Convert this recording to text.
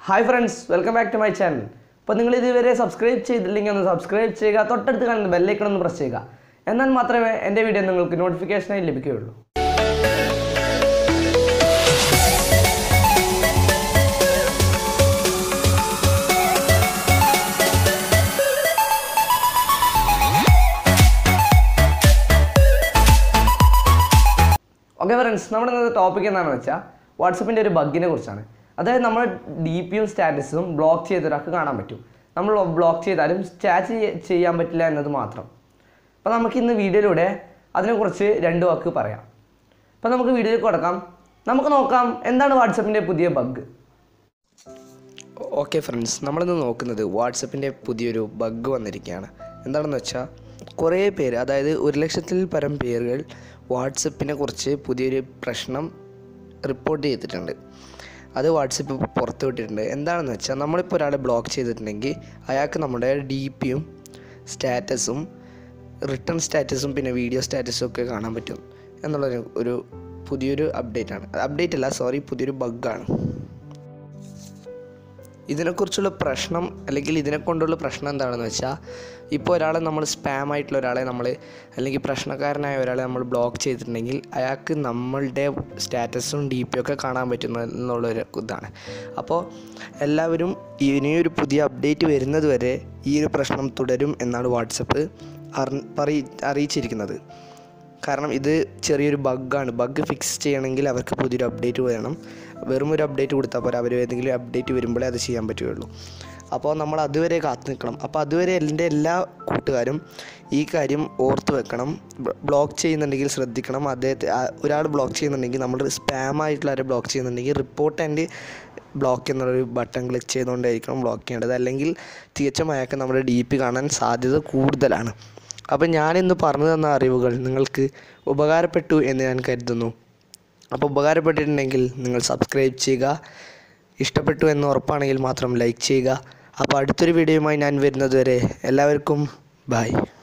hi friends welcome back to my channel അപ്പോൾ നിങ്ങൾ ഇതുവരെ സബ്സ്ക്രൈബ് ചെയ്തില്ലെങ്കിൽ ഒന്ന് സബ്സ്ക്രൈബ് ചെയ്യുക തൊട്ടടുത്ത് കാണുന്ന ബെല്ലൈക്കൺ ഒന്ന് പ്രസ് ചെയ്യുക എന്നാൽ മാത്രമേ എൻ്റെ വീഡിയോ നിങ്ങൾക്ക് നോട്ടിഫിക്കേഷനായി ലഭിക്കുകയുള്ളൂ ഓക്കെ ഫ്രണ്ട്സ് നമ്മുടെ ഇന്നത്തെ ടോപ്പിക് എന്താണെന്ന് വെച്ചാൽ വാട്സപ്പിൻ്റെ ഒരു ബഗ്ഗിനെ കുറിച്ചാണ് അതായത് നമ്മൾ ഡി പിയും സ്റ്റാറ്റസും ബ്ലോക്ക് ചെയ്ത ഒരാൾക്ക് കാണാൻ പറ്റും നമ്മൾ ബ്ലോക്ക് ചെയ്താലും സ്റ്റാറ്റ് ചെയ്യാൻ പറ്റില്ല എന്നത് മാത്രം അപ്പോൾ നമുക്ക് ഇന്ന് വീഡിയോയിലൂടെ അതിനെക്കുറിച്ച് രണ്ട് വാക്ക് പറയാം അപ്പോൾ നമുക്ക് വീഡിയോയിലേക്ക് കൊടുക്കാം നമുക്ക് നോക്കാം എന്താണ് വാട്സപ്പിൻ്റെ പുതിയ ബഗ് ഓക്കെ ഫ്രണ്ട്സ് നമ്മളിന്ന് നോക്കുന്നത് വാട്സപ്പിൻ്റെ പുതിയൊരു ബഗ് വന്നിരിക്കുകയാണ് എന്താണെന്ന് വെച്ചാൽ കുറേ പേര് അതായത് ഒരു ലക്ഷത്തിൽ പരം പേരുകൾ വാട്സപ്പിനെ കുറിച്ച് പുതിയൊരു പ്രശ്നം റിപ്പോർട്ട് ചെയ്തിട്ടുണ്ട് അത് വാട്സപ്പ് പുറത്ത് വിട്ടിട്ടുണ്ട് എന്താണെന്ന് വെച്ചാൽ നമ്മളിപ്പോൾ ഒരാളെ ബ്ലോക്ക് ചെയ്തിട്ടുണ്ടെങ്കിൽ അയാൾക്ക് നമ്മുടെ ഡി പിയും സ്റ്റാറ്റസും റിട്ടേൺ സ്റ്റാറ്റസും പിന്നെ വീഡിയോ സ്റ്റാറ്റസും ഒക്കെ കാണാൻ പറ്റും എന്നുള്ളൊരു ഒരു പുതിയൊരു അപ്ഡേറ്റ് ആണ് അപ്ഡേറ്റ് അല്ല സോറി പുതിയൊരു ബഗ്ഗാണ് ഇതിനെക്കുറിച്ചുള്ള പ്രശ്നം അല്ലെങ്കിൽ ഇതിനെ കൊണ്ടുള്ള പ്രശ്നം എന്താണെന്ന് വെച്ചാൽ ഇപ്പോൾ ഒരാളെ നമ്മൾ സ്പാം ആയിട്ടുള്ള ഒരാളെ നമ്മൾ അല്ലെങ്കിൽ പ്രശ്നക്കാരനായ ഒരാളെ നമ്മൾ ബ്ലോക്ക് ചെയ്തിട്ടുണ്ടെങ്കിൽ അയാൾക്ക് നമ്മളുടെ സ്റ്റാറ്റസും ഡി പി ഒക്കെ കാണാൻ പറ്റുന്ന എന്നുള്ളൊരു ഇതാണ് അപ്പോൾ എല്ലാവരും ഇനിയൊരു പുതിയ അപ്ഡേറ്റ് വരുന്നത് വരെ ഈ ഒരു പ്രശ്നം തുടരും എന്നാണ് വാട്സപ്പ് അറി പറയി അറിയിച്ചിരിക്കുന്നത് കാരണം ഇത് ചെറിയൊരു ബഗ്ഗാണ് ബഗ് ഫിക്സ് ചെയ്യണമെങ്കിൽ അവർക്ക് പുതിയൊരു അപ്ഡേറ്റ് വേണം വെറും ഒരു അപ്ഡേറ്റ് കൊടുത്താൽ പോരാ അവർ ഏതെങ്കിലും അപ്ഡേറ്റ് വരുമ്പോഴേ അത് ചെയ്യാൻ പറ്റുകയുള്ളൂ അപ്പോൾ നമ്മൾ അതുവരെ കാത്തു നിൽക്കണം അപ്പോൾ അതുവരെ എൻ്റെ എല്ലാ കൂട്ടുകാരും ഈ കാര്യം ഓർത്ത് വെക്കണം ബ്ലോക്ക് ചെയ്യുന്നുണ്ടെങ്കിൽ ശ്രദ്ധിക്കണം അദ്ദേഹത്തെ ആ- ഒരാൾ ബ്ലോക്ക് ചെയ്യുന്നുണ്ടെങ്കിൽ നമ്മൾ സ്പാം ആയിട്ടുള്ള ആരെ ബ്ലോക്ക് ചെയ്യുന്നുണ്ടെങ്കിൽ റിപ്പോർട്ട് ആൻഡ് ബ്ലോക്ക് എന്നുള്ളൊരു ബട്ടൺ ക്ലിക്ക് ചെയ്തുകൊണ്ടായിരിക്കണം ബ്ലോക്ക് ചെയ്യേണ്ടത് അല്ലെങ്കിൽ തികച്ചും അയാൾക്ക് നമ്മുടെ ഡി പി കാണാൻ സാധ്യത കൂടുതലാണ് അപ്പോൾ ഞാനിന്ന് പറഞ്ഞു തന്ന അറിവുകൾ നിങ്ങൾക്ക് ഉപകാരപ്പെട്ടു എന്ന് ഞാൻ കരുതുന്നു അപ്പോൾ ഉപകാരപ്പെട്ടിട്ടുണ്ടെങ്കിൽ നിങ്ങൾ സബ്സ്ക്രൈബ് ചെയ്യുക ഇഷ്ടപ്പെട്ടു എന്ന് ഉറപ്പാണെങ്കിൽ മാത്രം ലൈക്ക് ചെയ്യുക അപ്പോൾ അടുത്തൊരു വീഡിയോയുമായി ഞാൻ വരുന്നതുവരെ എല്ലാവർക്കും ബൈ